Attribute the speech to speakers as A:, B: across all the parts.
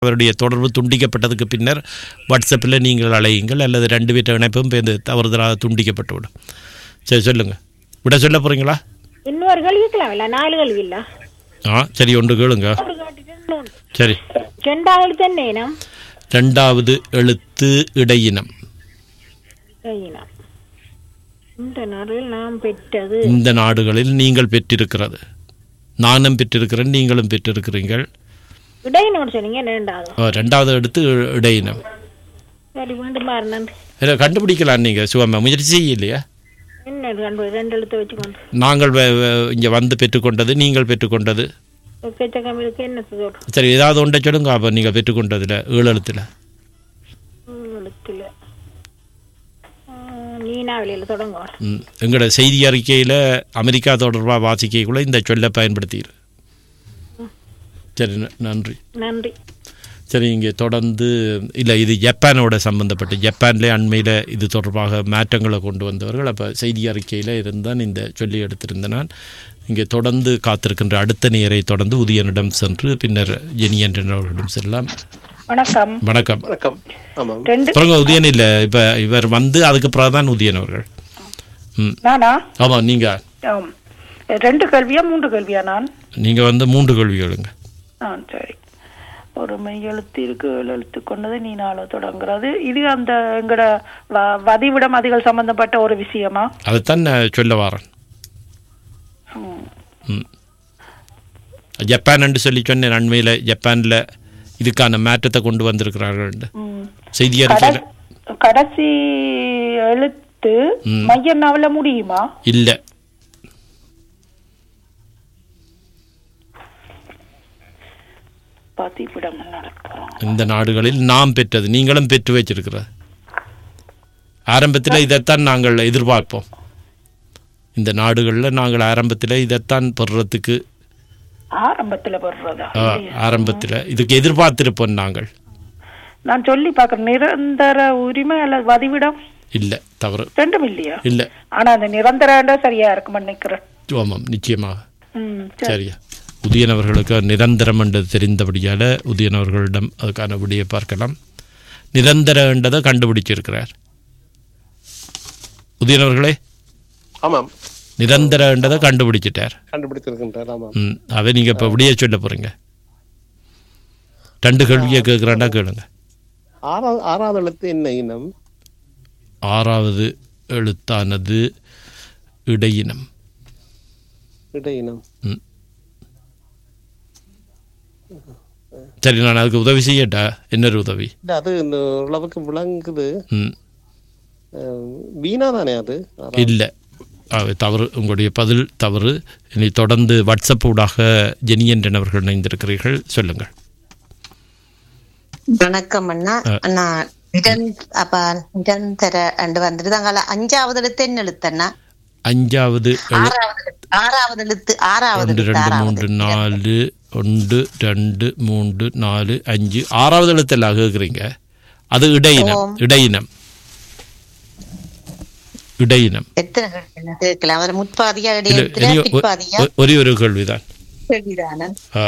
A: அவருடைய தொடர்பு துண்டிக்கப்பட்டதுக்கு பின்னர் வாட்ஸ்அப்பில் நீங்கள் அழையுங்கள் அல்லது ரெண்டு பேர்ட்ட இணைப்பும் பேருந்து தவறுதலாக துண்டிக்கப்பட்டு விடும் சரி சொல்லுங்கள் விட சொல்ல போகிறீங்களா
B: இன்னொரு கேள்வி இருக்கலாம் இல்ல நாலு கேள்வி இல்ல
A: ஆ சரி ஒன்று கேளுங்க
B: ஒரு கேட்டுட்டு இன்னொன்று.
A: சரி
B: ரெண்டாவது எழுத்து என்ன இனம்
A: ரெண்டாவது எழுத்து இடையினம்
B: இனம் இந்த நாளில் நாம் பெற்றது
A: இந்த நாடுகளில் நீங்கள் பெற்றிருக்கிறது நானும் பெற்றிருக்கிறேன் நீங்களும் பெற்றிருக்கிறீர்கள்
B: இடையினோடு சொன்னீங்க ரெண்டாவது
A: ஆ, ரெண்டாவது எடுத்து இ- இடையினம்
B: சரி மீண்டும் பாரு நன்றி
A: இதை கண்டுபிடிக்கலாம் நீங்கள் சுவமா முயற்சி இல்லையா
B: என்ன கண்டு ரெண்டு எழுத்து வச்சுக்கொண்டு
A: நாங்கள் இங்கே வந்து பெற்றுக்கொண்டது நீங்கள் பெற்றுக்கொண்டது
B: எக்கச்சக்கம் இருக்கு என்ன சொல்றோம்
A: சரி ஏதாவது ஒன்றை சொல்லுங்க அப்போ நீங்கள் பெற்றுக்கொண்டதில் ஏழு எழுத்தில்
B: எழுத்துல நீனாவிலியில் தொடங்க
A: ம் எங்களோட செய்தி அறிக்கையில் அமெரிக்கா தொடர்பாக வாசிக்கைக்குள்ள இந்த சொல்லை பயன்படுத்திடு சரி ந- நன்றி
B: நன்றி
A: சரி இங்கே தொடர்ந்து இல்லை இது ஜப்பானோட சம்பந்தப்பட்ட ஜப்பான்லே அண்மையில் இது தொடர்பாக மாற்றங்களை கொண்டு வந்தவர்கள் அப்போ செய்தி அறிக்கையில் இருந்தான் இந்த சொல்லி எடுத்திருந்த நான் இங்கே தொடர்ந்து காத்திருக்கின்ற அடுத்த நேரை தொடர்ந்து உதயனிடம் சென்று பின்னர் ஜெனியன்றவர்களிடம் செல்லலாம்
C: வணக்கம்
A: வணக்கம்
D: வணக்கம் ஆமாம்
C: ரெண்டு
A: பிறகு உதயன் இல்லை இப்போ இவர் வந்து அதுக்கு பிறகு தான் உதயன் அவர்கள் ம்
C: நானா
A: ஆமாம் நீங்கள்
C: ஆம். ரெண்டு கேள்வியா மூன்று கேள்வியா நான்
A: நீங்கள் வந்து மூன்று கேள்விகளுங்க
C: ஆ சரி ஒரு மெய் எழுத்து இருக்கு ஏழு எழுத்து கொண்டது நீ நாள தொடங்குறது இது அந்த எங்கட வ- வதிவிடம் அதிகள் சம்பந்தப்பட்ட ஒரு விஷயமா
A: அதைத்தான் நான் சொல்ல வரேன்
C: ம்.
A: ம் ஜப்பான் என்று சொல்லி சொன்னேன் அண்மையில் ஜப்பானில் இதுக்கான மாற்றத்தை கொண்டு வந்திருக்கிறார்கள்
C: ம்.
A: செய்தி அறிக்கையில்
C: கட- கடைசி எழுத்து
A: ம்.
C: மையன்னாவில முடியுமா
A: இல்லை
C: பதிவிடம் நடக்கிறோம்
A: இந்த நாடுகளில் நாம் பெற்றது நீங்களும் பெற்று வச்சிருக்கிறது ஆரம்பத்தில் இதைத்தான் நாங்கள் எதிர்பார்ப்போம் இந்த நாடுகளில் நாங்கள் ஆரம்பத்தில் இதைத்தான் பெறுறதுக்கு
C: ஆரம்பத்துல வர்றதா
A: ஆரம்பத்தில் இதுக்கு எதிர்பார்த்திருப்போம் நாங்கள்
C: நான் சொல்லி பார்க்கறேன் நிரந்தர உரிமை அல்லது வதிவிடம்
A: இல்லை தவறு
C: ரெண்டும் இல்லையா
A: இல்லை
C: ஆனா அந்த நிரந்தர சரியா இருக்கும் நினைக்கிறேன்
A: ஆமாம் நிச்சயமாக
C: ம், சரி.
A: சரியா உதயன் அவர்களுக்கு நிரந்தரம் என்று தெரிந்தபடியால் உதயன் அவர்களிடம் அதுக்கான விடியை பார்க்கலாம் நிரந்தர என்றதை கண்டுபிடிச்சிருக்கிறார் உதயன் அவர்களே
D: ஆமாம்
A: நிரந்தர என்றதை கண்டுபிடிச்சிட்டார்
D: கண்டுபிடித்திருக்கின்றார் ஆமாம்
A: ம் அதை நீங்கள் இப்போ விடிய சொல்ல போகிறீங்க ரெண்டு கேள்வியை கேட்குறாண்டா கேளுங்க
D: ஆறாவது ஆறாவது எழுத்து என்ன இனம்
A: ஆறாவது எழுத்தானது இடையினம்
D: இட இனம்
A: சரி நான் அதுக்கு உதவி செய்யட்டா என்ன உதவி
D: இல்ல அது இந்த ஓரளவுக்கு விளங்குது
A: ம்
D: அஹ், வீணா தானே அது ஆறா-
A: இல்லை அவை தவறு உங்களுடைய பதில் தவறு இனி தொடர்ந்து வாட்ஸ்அப் ஊடாக ஜெனியன் அவர்கள் இணைந்திருக்கிறீர்கள் சொல்லுங்கள்
E: வணக்கம் அண்ணா அண்ணா நிரந்த அப்ப நிரந்தர அண்டு வந்துட்டு தாங்க அஞ்சாவது எழுத்து என்ன எழுத்து அண்ணா
A: அஞ்சாவது எழு
E: ஆறாவது எழுத்து ஆறாவது எழுத்து ஆறாவது
A: ஒன்று
E: எழுத்து
A: ரெண்டு
E: ஆறாவது
A: மூன்று நாலு ஒன்று ரெண்டு மூன்று நாலு அஞ்சு ஆறாவது எழுத்தெல்லாம் கேட்குறீங்க அது இடையினம் இடையினம் இடையினம்
E: எத்தனை கேள்வி கேட்கலாம் அவர் முற்பாதியா
A: இல்ல,
E: இடையெழுத்துல
A: இனி ஒ-
E: பிற்பாதியா
A: ஒ- ஒரே ஒரு கேள்விதான்
E: கேள்விதானன்
A: ஆ,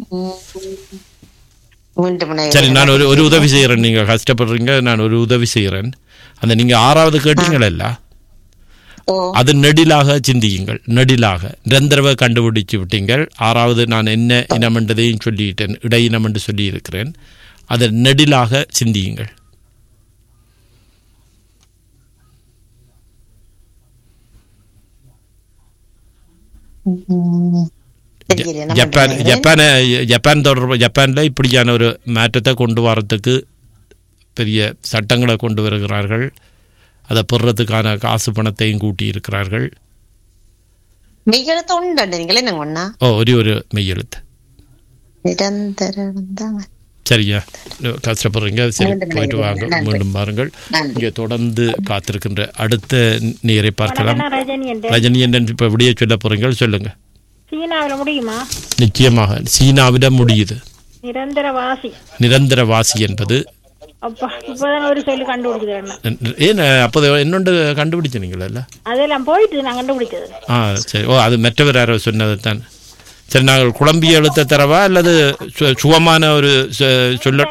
E: மீண்டும் முனை
A: சரி நான் ஒரு ஒரு உதவி செய்கிறேன் நீங்கள் கஷ்டப்படுறீங்க நான் ஒரு உதவி செய்கிறேன் அந்த நீங்கள் ஆறாவது கேட்டீங்களா
E: ஓ
A: அது நெடிலாக சிந்தியுங்கள் நெடிலாக நிரந்தரவை கண்டுபிடிச்சு விட்டீங்கள் ஆறாவது நான் என்ன இனம் என்றதையும் சொல்லிட்டேன் இடையினம் என்று சொல்லியிருக்கிறேன் அதை நெடிலாக சிந்தியுங்கள்
E: ம். தெரியல நம்ம
A: ஜப்பான் ஜப்பானை ஜப்பான் தொடர்பு ஜப்பானில் இப்படியான ஒரு மாற்றத்தை கொண்டு வரத்துக்கு பெரிய சட்டங்களை கொண்டு வருகிறார்கள் அதை பெறுறதுக்கான காசு பணத்தையும் கூட்டி இருக்கிறார்கள்
E: மெய்யெழுத்து உண்டு நீங்களே என்ன ஒண்ணா
A: ஓ ஒரே ஒரு மெய்யெழுத்து
E: நிரந்தரம் தாங்க
A: சரியா கஷ்டப்படுறீங்க சரி
E: மீண்டும்
A: போயிட்டு வாங்க
E: நன்றி.
A: மீண்டும் பாருங்கள்
E: நன்றி.
A: இங்கே தொடர்ந்து காத்திருக்கின்ற அடுத்த நேரை பார்க்கலாம்
B: வணக்கம், ரஜினி என்று
A: ரஜினி என்ன இப்போ விடிய சொல்ல போறீங்க சொல்லுங்க
B: சீனாவில் முடியுமா
A: நிச்சயமாக சீனாவிடம் முடியுது
B: நிரந்தர வாசி
A: நிரந்தர வாசி என்பது
B: அப்பா இப்பதான் ஒரு சொல்லி கண்டுபிடிச்சது
A: ஏன் அப்போ என்னொன்று கண்டுபிடிச்சினீங்களா
B: அதெல்லாம் போயிட்டு நான் கண்டுபிடிச்சது
A: ஆ சரி ஓ அது மற்றவர் யாரோ சொன்னது தான் சரி நாங்கள் குழம்பிய எழுத்த தரவா அல்லது சு- சுகமான ஒரு சொ- சொல்ல